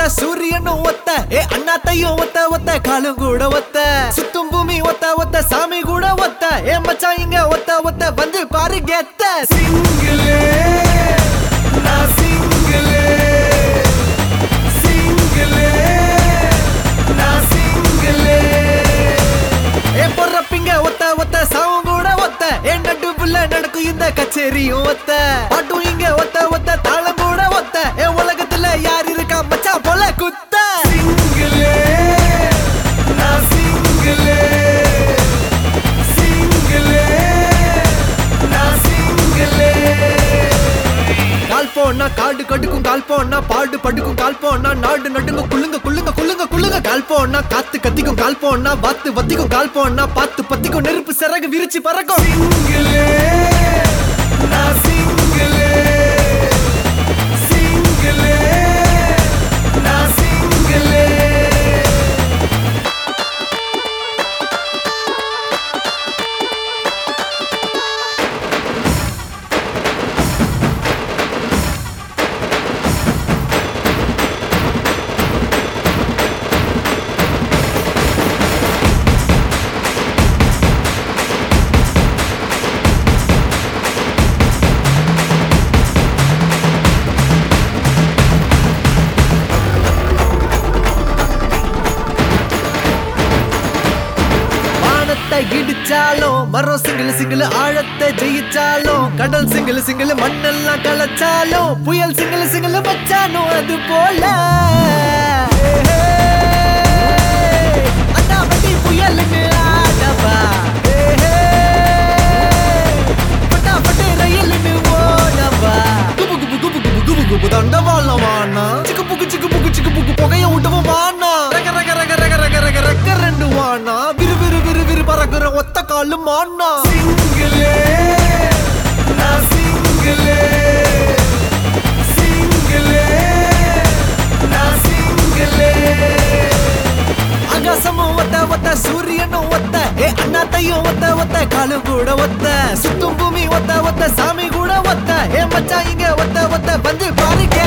சூரியனும் ஒத்த ஏ அண்ணாத்தையும் ஒத்த ஒத்த காலும் கூட ஒத்த சுத்தும் பூமி ஒத்த ஒத்த சாமி கூட ஒத்த ஏ மச்சான் இங்க ஒத்த ஒத்த வந்து பாரு கெத்த சிங்கிளே நான் சிங்கிளே சிங்கிளே நான் சிங்கிளே ஏ பொறப்பிங்க ஒத்த ஒத்த சாவும் கூட ஒத்த ஏ நடுப்புல நடக்கும் இந்த கச்சேரியும் ஒத்த பாட்டும் இங்க ஒத்த ஒத்த தாளம் கூட ஒத்த ஏ உலகத்துல யார் இருக்கா மச்சான் போல குத்த சிங்கிளே நான் சிங்கிளே சிங்கிளே நான் சிங்கிளே கால் போனா காடு கடுக்கும் கால் போனா பாடு படுக்கும் கால் போனா நாடு நடுங்க குள்ளுங்க குள்ளுங்க குள்ளுங்க குள்ளுங்க கால் போனா காத்து கத்திக்கும் கால் போனா வாத்து வத்திக்கும் கால் போனா பாத்து பத்திக்கும் நெருப்பு சிறகு விரிச்சு பறக்கும் சிங்கிளே நான் சிங்கிளே சிங்கிளே நான் சிங்கிளே வானத்தை இடிச்சாலும் மரம் சிங்கிள் சிங்கிள் ஆழத்தை ஜெயிச்சாலும் கடல் சிங்கிள் சிங்கிள் மண்ணெல்லாம் கலைச்சாலும் புயல் சிங்கிள் சிங்கிள் வச்சாலும் அது போல அண்ணாமட்டி புயலுக்கு ஆடவா பட்டாப்பட்டு ரயிலுன்னு ஓடவா குபு குபு குபு குபு குபு குபு தண்டவாளம் வானா சிக்கு புக்கு சிக்கு புக்கு சிக்கு புக்கு புகைய விட்டவும் வானா ரக ரக ரக ரக ரக ரக ரக ரெண்டு வானா விறு விறு விறு விறு பறக்குற ஒத்த காலு மானா சிங்கிளே நான் சிங்கிளே சிங்கிளே நான் சிங்கிளே ஆகாசமும் ஒத்த ஒத்த சூரியனும் ஒத்த ஏ அண்ணாத்தையும் ஒத்த ஒத்த காலும் கூட ஒத்த சுத்தும் பூமி ஒத்த ஒத்த சாமி கூட ஒத்த ஏ மச்சான் இங்க ஒத்த ஒத்த வந்து பாருங்க